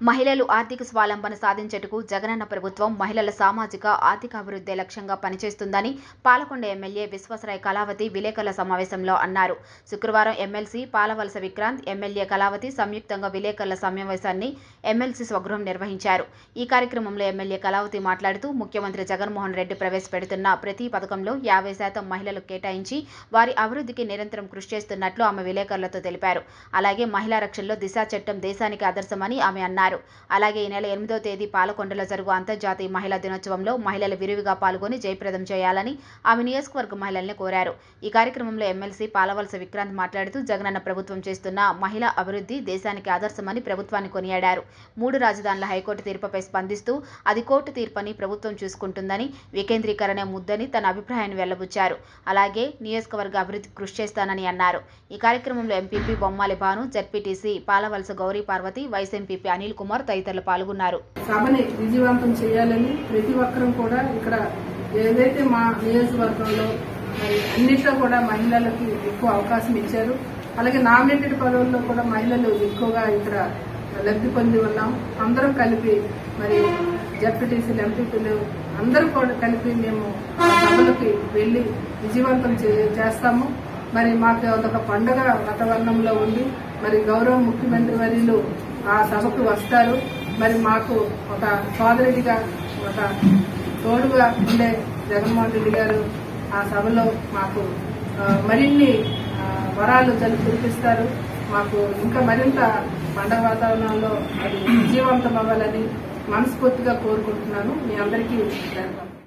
మహిళలు ఆర్థిక స్వావలంబన సాధించేందుకు జగనన్న ప్రభుత్వం మహిళల సామాజిక ఆర్థిక అభివృద్ధి లక్ష్యంగా పనిచేస్తుందని పాలకొండ ఎమ్మెల్యే విశ్వసరాయ్ కళావతి విలేకరుల సమావేశంలో అన్నారు శుక్రవారం ఎమ్మెల్సీ పాలవలస విక్రాంత్ ఎమ్మెల్యే కళావతి సంయుక్తంగా విలేకరుల సమావేశాన్ని ఎమ్మెల్సీ స్వగృహం నిర్వహించారు ఈ కార్యక్రమంలో ఎమ్మెల్యే కళావతి మాట్లాడుతూ ముఖ్యమంత్రి జగన్మోహన్ రెడ్డి ప్రవేశపెడుతున్న ప్రతి పథకంలో యాభై శాతం మహిళలకు కేటాయించి వారి అభివృద్ధికి నిరంతరం కృషి చేస్తున్నట్లు ఆమె విలేకరులతో తెలిపారు అలాగే మహిళా రక్షణలో దిశా చట్టం దేశానికి ఆదర్శమని ఆమె అన్నారు అలాగే ఈ నెల ఎనిమిదో తేదీ పాలకొండలో జరుగు అంతర్జాతీయ మహిళా దినోత్సవంలో మహిళలు విరివిగా పాల్గొని జయప్రదం చేయాలని ఆమె నియోజకవర్గ మహిళల్ని కోరారు ఈ కార్యక్రమంలో ఎమ్మెల్సీ పాలవలస విక్రాంత్ మాట్లాడుతూ జగనన్న ప్రభుత్వం చేస్తున్న మహిళా అభివృద్ధి దేశానికి ఆదర్శమని ప్రభుత్వాన్ని కొనియాడారు మూడు రాజధానుల హైకోర్టు తీర్పుపై స్పందిస్తూ అది కోర్టు తీర్పని ప్రభుత్వం చూసుకుంటుందని వికేంద్రీకరణే ముద్దని తన అభిప్రాయాన్ని వెల్లబుచ్చారు అలాగే నియోజకవర్గ అభివృద్ధికి కృషి చేస్తానని అన్నారు ఈ కార్యక్రమంలో MPP Bommali Bhanu ZPTC Palavalasa Gowri Parvathi vice MPP Anil Kumar తదితరులు పాల్గొన్నారు సభని విజయవంతం చేయాలని ప్రతి ఒక్కరూ కూడా ఇక్కడ ఏదైతే మా నియోజకవర్గంలో మరి అన్నిట్లో కూడా మహిళలకి ఎక్కువ అవకాశం ఇచ్చారు అలాగే నామినేటెడ్ పదవుల్లో కూడా మహిళలు ఎక్కువగా ఇక్కడ లబ్ధి పొంది ఉన్నాం అందరం కలిపి మరి జడ్పీటీసీలు ఎంపీపీలు అందరూ కూడా కలిపి మేము ఆ సభలకి వెళ్లి విజయవంతం చే- చేస్తాము మరి మాకు అదొక పండుగ వాతావరణంలో ఉంది మరి గౌరవ ముఖ్యమంత్రి వర్యులు ఆ సభకు వస్తారు మరి మాకు ఒక సోదరుడిగా ఒక తోడుగా ఉండే జగన్మోహన్ రెడ్డి గారు ఆ సభలో మాకు ఆ, మరిన్ని ఆ, వరాలు జలు కురిపిస్తారు మాకు ఇంకా మరింత పండగ వాతావరణంలో అది విజయవంతం అవ్వాలని మనస్ఫూర్తిగా కోరుకుంటున్నాను మీ అందరికీ ధన్యవాదాలు